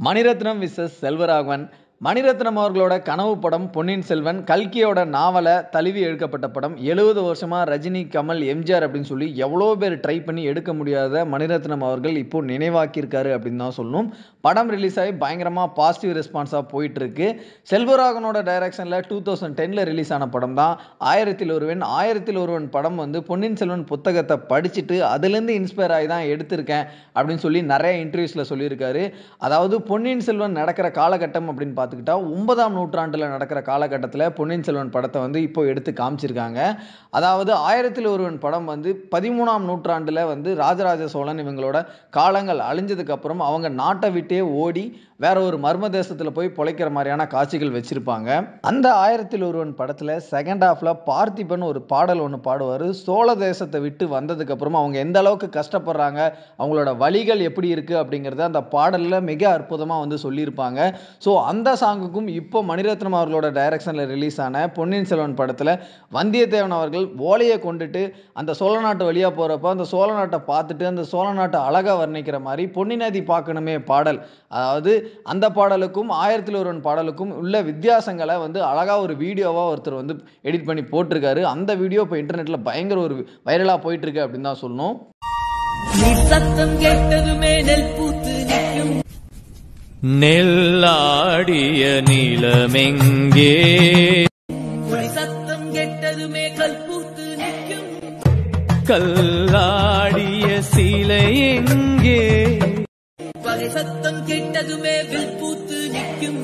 Mani Ratnam versus Selvaraghavan Mani Ratnam அவர்களோட கனவு படம் பொன்னியின் செல்வன் கல்கியோட நாவலை தழுவி எடுக்கப்பட்ட படம் எழுபது வருஷமா ரஜினி கமல் எம்ஜிஆர் அப்படின்னு சொல்லி எவ்வளோ பேர் ட்ரை பண்ணி எடுக்க முடியாத மணிரத்னம் அவர்கள் இப்போ நினைவாக்கியிருக்காரு அப்படின்னு தான் சொல்லணும் படம் ரிலீஸ் ஆகி பயங்கரமாக பாசிட்டிவ் ரெஸ்பான்ஸாக போயிட்டு இருக்கு செல்வராகவனோட டைரக்ஷனில் டூ தௌசண்ட் டென்னில் ரிலீஸ் ஆன படம் தான் ஆயிரத்தில் ஒருவன் ஆயிரத்தில் ஒருவன் படம் வந்து பொன்னியின் செல்வன் புத்தகத்தை படிச்சுட்டு அதுலேருந்து இன்ஸ்பயர் ஆகி தான் எடுத்திருக்கேன் அப்படின்னு சொல்லி நிறைய இன்டர்வியூஸில் சொல்லியிருக்காரு அதாவது பொன்னியின் செல்வன் நடக்கிற காலகட்டம் அப்படின்னு பார்த்துக்கிட்டா ஒன்பதாம் நூற்றாண்டில் நடக்கிற காலகட்டத்தில் பொன்னியின் செல்வன் படத்தை வந்து இப்போ எடுத்து காமிச்சிருக்காங்க அதாவது ஆயிரத்தில் ஒருவன் படம் வந்து பதிமூணாம் நூற்றாண்டில் வந்து ராஜராஜ சோழன் இவங்களோட காலங்கள் அழிஞ்சதுக்கப்புறம் அவங்க நாட்டை விட்டே ஓடி வேற ஒரு மர்ம தேசத்தில் போய் பொழைக்கிற மாதிரியான காட்சிகள் வச்சிருப்பாங்க அந்த ஆயிரத்தில் ஒருவன் படத்தில் செகண்ட் ஹாஃப்ல பார்த்திபன் ஒரு பாடல் ஒன்று பாடுவார் சோழ தேசத்தை விட்டு வந்ததுக்கப்புறம் அவங்க எந்த அளவுக்கு கஷ்டப்படுறாங்க அவங்களோட வழிகள் எப்படி இருக்குது அப்படிங்கிறத அந்த பாடலில் மிக அற்புதமாக வந்து சொல்லியிருப்பாங்க ஸோ அந்த சாங்குக்கும் இப்போ மணிரத்னம் அவர்களோட டைரக்ஷனில் ரிலீஸ் ஆன பொன்னியின் செல்வன் படத்தில் வந்தியத்தேவன் அவர்கள் ஓலையை கொண்டுட்டு அந்த சோழ நாட்டு வழியாக போகிறப்ப அந்த சோழ நாட்டை பார்த்துட்டு அந்த சோழ நாட்டை அழகாக வர்ணிக்கிற மாதிரி பொன்னி நதி பார்க்கணுமே பாடல் அதாவது அந்த பாடலுக்கும் ஆயிரத்தில் ஒருவன் பாடலுக்கும் உள்ள வித்தியாசங்களை வந்து அழகாக ஒரு வீடியோவாக ஒருத்தர் வந்து எடிட் பண்ணி போட்டிருக்காரு அந்த வீடியோ இப்போ இன்டர்நெட்டில் பயங்கர ஒரு வைரலாக போயிட்டுருக்கு அப்படின்னு தான் சொல்லணும் நீ சத்தம் கேட்டதுமே நெல் பூத்து நிற்கும் நெல்லாடிய நிலமெங்கே குடி சத்தம் கேட்டதுமே கல் பூத்து நிற்கும் கல்லாடிய சிலை எங்கே பகை சத்தம் கேட்டதுமே வில் பூத்து நிற்கும்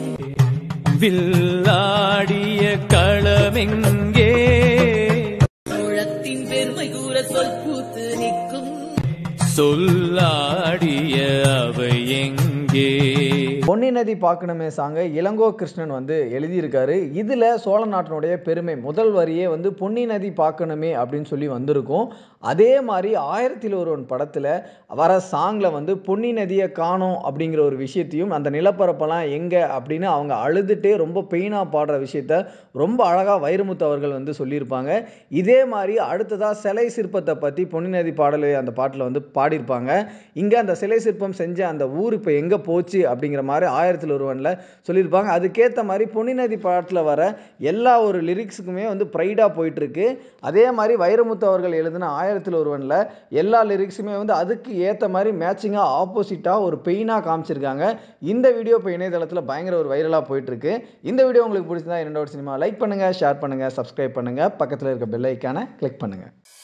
வில்லாடிய களமெங்கே சோழத்தின் பெருமை கூற சொல் பூத்து நிற்கும் சொல்லாடிய அவை எங்கே பொன்னி நதி பார்க்கணுமே சாங்க இளங்கோ கிருஷ்ணன் வந்து எழுதியிருக்காரு இதில் சோழ நாட்டினுடைய பெருமை முதல் வரியே வந்து பொன்னி நதி பார்க்கணுமே அப்படின்னு சொல்லி வந்திருக்கும் அதே மாதிரி ஆயிரத்தில் ஒருவன் படத்தில் வர சாங்கில் வந்து பொன்னி நதியை காணோம் அப்படிங்கிற ஒரு விஷயத்தையும் அந்த நிலப்பரப்பெல்லாம் எங்கே அப்படின்னு அவங்க அழுதுட்டே ரொம்ப பெயினாக பாடுற விஷயத்த ரொம்ப அழகாக வைரமுத்து அவர்கள் வந்து சொல்லியிருப்பாங்க இதே மாதிரி அடுத்ததாக சிலை சிற்பத்தை பற்றி பொன்னி நதி பாடல் அந்த பாட்டில் வந்து பாடியிருப்பாங்க இங்கே அந்த சிலை சிற்பம் செஞ்ச அந்த ஊர் இப்போ எங்கே போச்சு அப்படிங்கிற மாதிரி ஆயிரத்தில் ஒருவனில் சொல்லியிருப்பாங்க அதுக்கேற்ற மாதிரி பொன்னி நதி பாட்டில் வர எல்லா ஒரு லிரிக்ஸுக்குமே வந்து ப்ரைடாக போயிட்டுருக்கு அதே மாதிரி வைரமுத்து அவர்கள் எழுதின ஆயிரத்தில் ஒருவனில் எல்லா லிரிக்ஸுமே வந்து அதுக்கு ஏற்ற மாதிரி மேட்சிங்காக ஆப்போசிட்டாக ஒரு பெயினாக காமிச்சிருக்காங்க இந்த வீடியோ இப்போ இணையதளத்தில் பயங்கர ஒரு வைரலாக போயிட்டுருக்கு இந்த வீடியோ உங்களுக்கு பிடிச்சிருந்தா இரண்டோட சினிமா லைக் பண்ணுங்கள் ஷேர் பண்ணுங்கள் சப்ஸ்கிரைப் பண்ணுங்கள் பக்கத்தில் இருக்க பெல் ஐக்கானை கிளிக் பண்ணுங்கள்